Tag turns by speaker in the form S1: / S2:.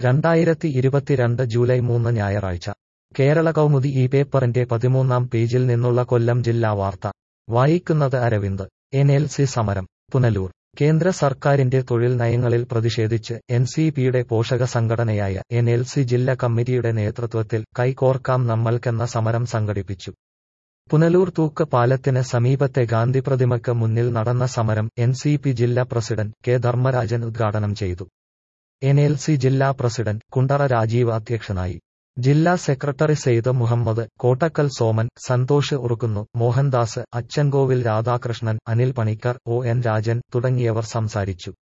S1: രണ്ടായിരത്തി ഇരുപത്തിരണ്ട് ജൂലൈ മൂന്ന് ഞായറാഴ്ച കേരള കൗമുദി ഈ പേപ്പറിന്റെ പതിമൂന്നാം പേജിൽ നിന്നുള്ള കൊല്ലം ജില്ലാ വാർത്ത വായിക്കുന്നത് അരവിന്ദ് എൻ എൽ സി സമരം പുനലൂർ കേന്ദ്ര സർക്കാരിന്റെ തൊഴിൽ നയങ്ങളിൽ പ്രതിഷേധിച്ച് എൻ സി പിയുടെ പോഷക സംഘടനയായ എൻ എൽ സി ജില്ലാ കമ്മിറ്റിയുടെ നേതൃത്വത്തിൽ കൈകോർക്കാം നമ്മൾക്കെന്ന സമരം സംഘടിപ്പിച്ചു പുനലൂർ തൂക്ക് പാലത്തിന് സമീപത്തെ ഗാന്ധി പ്രതിമയ്ക്ക് മുന്നിൽ നടന്ന സമരം എൻ സി പി ജില്ലാ പ്രസിഡന്റ് കെ ധർമ്മരാജൻ ഉദ്ഘാടനം ചെയ്തു എൻ എൽ സി ജില്ലാ പ്രസിഡന്റ് കുണ്ടറ രാജീവ് അധ്യക്ഷനായി ജില്ലാ secretary Sayed Muhammad Kottakkal Soman Santhosh Urukunnu Mohandas Achankovil Radhakrishnan Anil Panicker O N Rajan തുടങ്ങിയവർ സംസാരിച്ചു